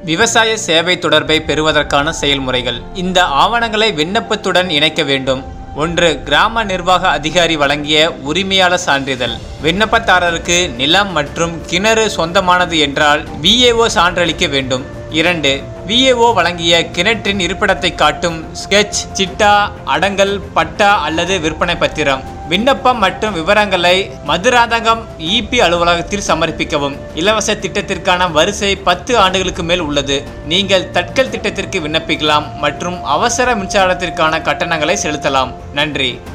விவசாய சேவை தொடர்பை பெறுவதற்கான செயல்முறைகள் இந்த ஆவணங்களை விண்ணப்பத்துடன் இணைக்க வேண்டும் ஒன்று கிராம நிர்வாக அதிகாரி வழங்கிய உரிமையாளர் சான்றிதழ் விண்ணப்பதாரருக்கு நிலம் மற்றும் கிணறு சொந்தமானது என்றால் விஏஓ சான்றளிக்க வேண்டும் இரண்டு விஏஓ வழங்கிய கிணற்றின் இருப்பிடத்தை காட்டும் ஸ்கெட்ச் சிட்டா அடங்கல் பட்டா அல்லது விற்பனை பத்திரம் விண்ணப்பம் மற்றும் விவரங்களை மதுராந்தகம் இபி அலுவலகத்தில் சமர்ப்பிக்கவும் இலவச திட்டத்திற்கான வரிசை பத்து ஆண்டுகளுக்கு மேல் உள்ளது நீங்கள் தட்கல் திட்டத்திற்கு விண்ணப்பிக்கலாம் மற்றும் அவசர மின்சாரத்திற்கான கட்டணங்களை செலுத்தலாம் நன்றி